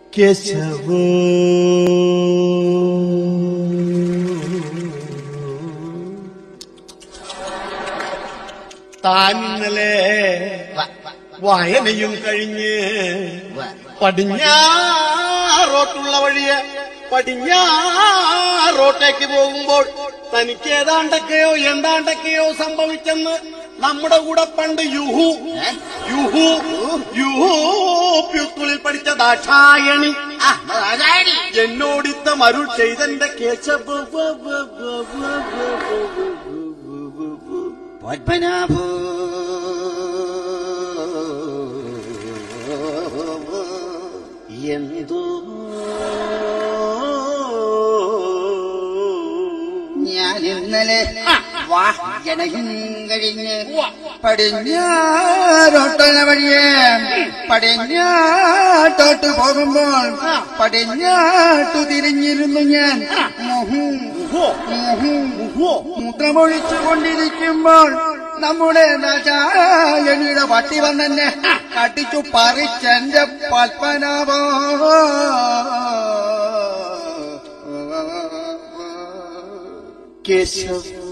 കേശവ താൻ ഇന്നലെ വായനയും കഴിഞ്ഞ് പടിഞ്ഞാറോട്ടുള്ള വഴിയെ പടിഞ്ഞാറോട്ടേക്ക് പോകുമ്പോൾ തനിക്ക് ഏതാണ്ടൊക്കെയോ എന്താണ്ടൊക്കെയോ സംഭവിച്ചെന്ന് നമ്മുടെ കൂടെ പണ്ട് യുഹു യുഹു യുഹു പ്യൂത്തുളിൽ പഠിച്ച ദാക്ഷായണി ആ, അതാടി. എന്നോടിത്ത മരുൾ ചെയ്തെന്റെ കേശവ പത്മനാഭ എന്തോ ഞാൻ ഇന്നലെ വാഹനയും കഴിഞ്ഞ് പടിഞ്ഞാറോട്ടുള്ള വഴിയെ പടിഞ്ഞാട്ടോട്ട് പോകുമ്പോൾ പടിഞ്ഞാട്ടു തിരിഞ്ഞിരുന്നു ഞാൻ മുഹും മുഹും മൂത്രമൊഴിച്ചു കൊണ്ടിരിക്കുമ്പോൾ നമ്മുടെ നശായണിയുടെ പട്ടി വന്നെന്നെ കടിച്ചു പറിച്ചെന്റെ പത്മനാഭോ കേശവ